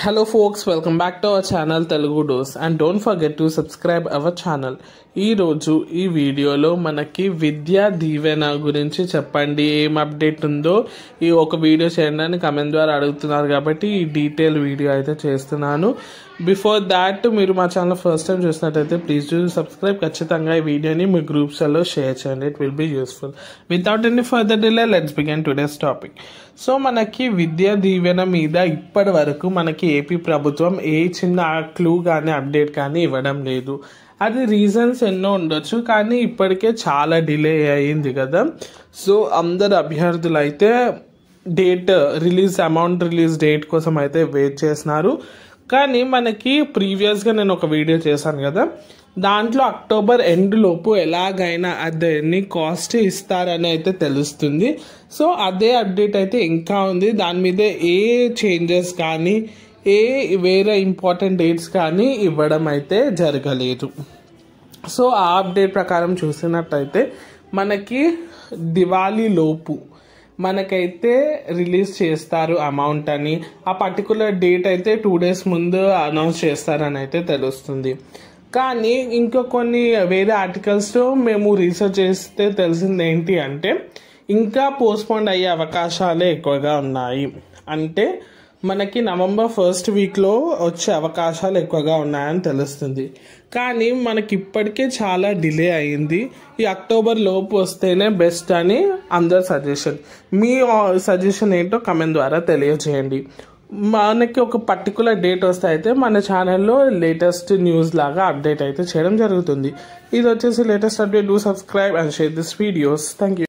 Hello folks, welcome back to our channel Telugu Dose and don't forget to subscribe our channel. ఈ రోజు ఈ వీడియోలో మనకి విద్యా దీవెన గురించి చెప్పండి ఏం అప్డేట్ ఉందో ఈ ఒక వీడియో చేయండి అని కమెంట్ ద్వారా అడుగుతున్నారు కాబట్టి ఈ డీటెయిల్ వీడియో అయితే చేస్తున్నాను బిఫోర్ దాట్ మీరు మా ఛానల్ ఫస్ట్ టైం చూసినట్టయితే ప్లీజ్ డూ సబ్స్క్రైబ్ ఖచ్చితంగా ఈ వీడియోని మీ గ్రూప్స్లో షేర్ చేయండి it will be useful without any further delay let's begin today's topic so మనకి విద్యా దీవెన మీద ఇప్పటి వరకు మనకి ఏపీ ప్రభుత్వం ఏ చిన్న క్లూ కానీ అప్డేట్ కానీ ఇవ్వడం లేదు అది రీజన్స్ ఎన్నో ఉండొచ్చు కానీ ఇప్పటికే చాలా డిలే అయింది కదా సో అందరు అభ్యర్థులు అయితే date release amount release date కోసం అయితే వెయిట్ చేస్తున్నారు కానీ మనకి ప్రీవియస్గా నేను ఒక వీడియో చేశాను కదా దాంట్లో అక్టోబర్ ఎండ్ లోపు ఎలాగైనా అదేని కాస్ట్ ఇస్తారని అయితే తెలుస్తుంది సో అదే అప్డేట్ అయితే ఇంకా ఉంది దాని మీద ఏ చేంజెస్ కానీ ఏ వేరే ఇంపార్టెంట్ డేట్స్ కానీ ఇవ్వడం అయితే జరగలేదు సో ఆ అప్డేట్ ప్రకారం చూసినట్టయితే మనకి దివాళీ లోపు మనకైతే రిలీజ్ చేస్తారు అమౌంట్ అని ఆ పర్టికులర్ డేట్ అయితే టూ డేస్ ముందు అనౌన్స్ చేస్తారని అయితే తెలుస్తుంది కానీ ఇంకా కొన్ని వేరే ఆర్టికల్స్లో మేము రీసెర్చ్ చేస్తే తెలిసింది ఏంటి అంటే ఇంకా పోస్ట్పోండ్ అయ్యే అవకాశాలే ఎక్కువగా ఉన్నాయి అంటే మనకి నవంబర్ ఫస్ట్ వీక్లో వచ్చే అవకాశాలు ఎక్కువగా ఉన్నాయని తెలుస్తుంది కానీ మనకి ఇప్పటికే చాలా డిలే అయింది ఈ అక్టోబర్ లోపు వస్తేనే బెస్ట్ అని అందరు సజెషన్ మీ సజెషన్ ఏంటో కమెంట్ ద్వారా తెలియజేయండి మనకి ఒక పర్టికులర్ డేట్ వస్తే అయితే మన ఛానల్లో లేటెస్ట్ న్యూస్ లాగా అప్డేట్ అయితే చేయడం జరుగుతుంది ఇది వచ్చేసి latest update do subscribe and share this videos thank you